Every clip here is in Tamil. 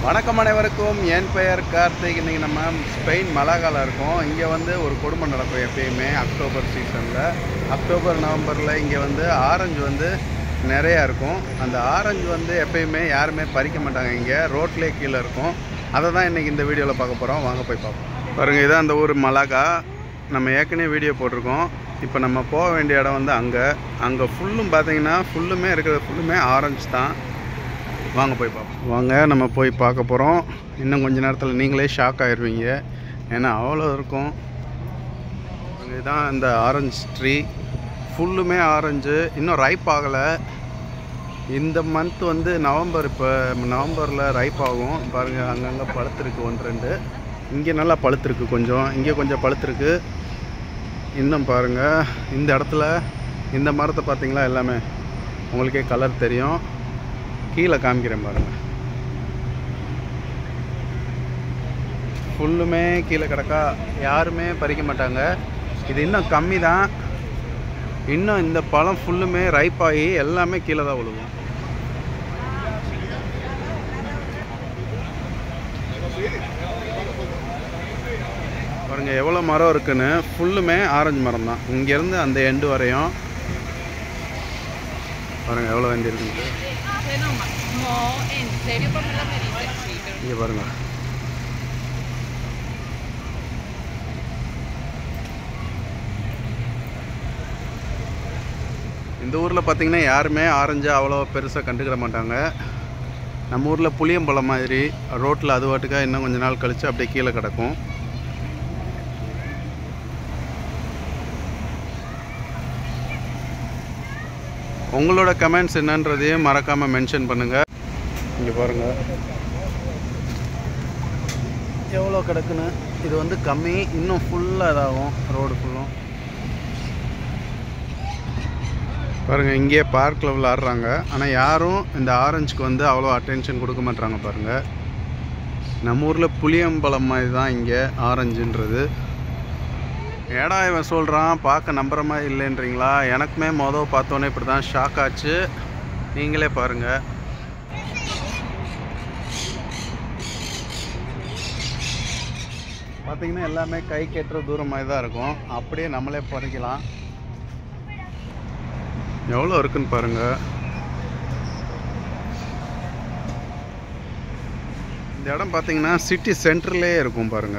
வணக்கம் அனைவருக்கும் என் பெயர் கார்த்திக் இன்றைக்கி நம்ம ஸ்பெயின் மலாகால இருக்கோம் இங்கே வந்து ஒரு கொடுமை நடக்கும் எப்பயுமே அக்டோபர் சீசனில் அக்டோபர் நவம்பரில் இங்கே வந்து ஆரஞ்சு வந்து நிறையா இருக்கும் அந்த ஆரஞ்சு வந்து எப்பயுமே யாருமே பறிக்க மாட்டாங்க இங்கே ரோட்லேயே கீழே இருக்கும் அதை தான் இன்றைக்கி இந்த வீடியோவில் பார்க்க போகிறோம் வாங்க போய் பார்ப்போம் பாருங்கள் இதான் அந்த ஊர் மலாகா நம்ம ஏற்கனவே வீடியோ போட்டிருக்கோம் இப்போ நம்ம போக வேண்டிய இடம் வந்து அங்கே அங்கே ஃபுல்லும் பார்த்தீங்கன்னா ஃபுல்லுமே இருக்கிறது ஃபுல்லுமே ஆரஞ்சு தான் வாங்க போய் பார்ப்போம் வாங்க நம்ம போய் பார்க்க போகிறோம் இன்னும் கொஞ்ச நேரத்தில் நீங்களே ஷாக் ஆயிடுவீங்க ஏன்னா அவ்வளோ இருக்கும் இதுதான் இந்த ஆரஞ்சு ட்ரீ ஃபுல்லுமே ஆரஞ்சு இன்னும் ரைப் ஆகலை இந்த மந்த் வந்து நவம்பர் இப்போ நவம்பரில் ரைப் ஆகும் பாருங்கள் அங்கங்கே பழுத்திருக்கு ஒன்று ரெண்டு இங்கே நல்லா பழுத்திருக்கு கொஞ்சம் இங்கே கொஞ்சம் பழுத்திருக்கு இன்னும் பாருங்கள் இந்த இடத்துல இந்த மரத்தை பார்த்தீங்களா எல்லாமே உங்களுக்கே கலர் தெரியும் கீழே காமிக்கிறேன் பாருங்கள் ஃபுல்லுமே கீழே கிடக்கா யாருமே பறிக்க மாட்டாங்க இது இன்னும் கம்மி தான் இன்னும் இந்த பழம் ஃபுல்லுமே ரைப் ஆகி எல்லாமே கீழே தான் விழுகும் பாருங்க எவ்வளோ மரம் இருக்குன்னு ஃபுல்லுமே ஆரஞ்சு மரம் தான் இங்கேருந்து அந்த எண்டு வரையும் பாருங்க எவ்வளோ வேண்டி இருக்குது Se no, ma- no, en serio, ¿por qué la me dices? Sí, pero இங்கே பாருங்க இந்த ஊரில் பார்த்தீங்கன்னா யாருமே ஆரஞ்சு அவ்வளோ பெருசாக கண்டுக்கிட மாட்டாங்க நம்ம ஊரில் புளியம்பழம் மாதிரி ரோட்டில் அது வாட்டுக்கா இன்னும் கொஞ்ச நாள் கழித்து அப்படியே கீழே கிடக்கும் உங்களோட கமெண்ட்ஸ் என்னன்றதையும் மறக்காமல் மென்ஷன் பண்ணுங்கள் இங்கே பாருங்கள் எவ்வளோ கிடக்குன்னு இது வந்து கம்மி இன்னும் ஃபுல்லாக இதாகும் ரோடு ஃபுல்லும் பாருங்கள் இங்கேயே பார்க்கில் விளாட்றாங்க ஆனால் யாரும் இந்த ஆரஞ்சுக்கு வந்து அவ்வளோ அட்டென்ஷன் கொடுக்க மாட்றாங்க பாருங்கள் நம்ம ஊரில் புளியம்பழம் மாதிரி தான் இங்கே ஆரஞ்சுன்றது ஏடா இவன் சொல்கிறான் பார்க்க நம்புற மாதிரி இல்லைன்றீங்களா எனக்குமே மொதல் பார்த்தோன்னே இப்படி தான் ஷாக் ஆச்சு நீங்களே பாருங்கள் பார்த்தீங்கன்னா எல்லாமே கை கெட்டுற தூரம் மாதிரி தான் இருக்கும் அப்படியே நம்மளே பறிக்கலாம் எவ்வளோ இருக்குன்னு பாருங்க இந்த இடம் பார்த்தீங்கன்னா சிட்டி சென்டர்லேயே இருக்கும் பாருங்க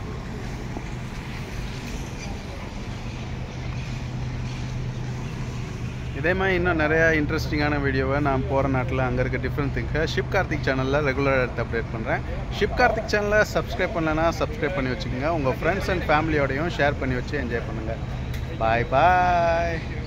இதே மாதிரி இன்னும் நிறையா இன்ட்ரெஸ்டிங்கான வீடியோவை நான் போகிற நாட்டில் அங்கே இருக்க டிஃப்ரெண்ட் திங்ஸை ஷிப் கார்த்திக் சேனலில் ரெகுலராக எடுத்து அப்டேட் பண்ணுறேன் ஷிப் கார்த்திக் சேனலை சப்ஸ்கிரைப் பண்ணலைன்னா சப்ஸ்கிரைப் பண்ணி வச்சுக்கோங்க உங்கள் ஃப்ரெண்ட்ஸ் அண்ட் ஃபேமிலியோடையும் ஷேர் பண்ணி வச்சு என்ஜாய் பண்ணுங்கள் பாய் பாய்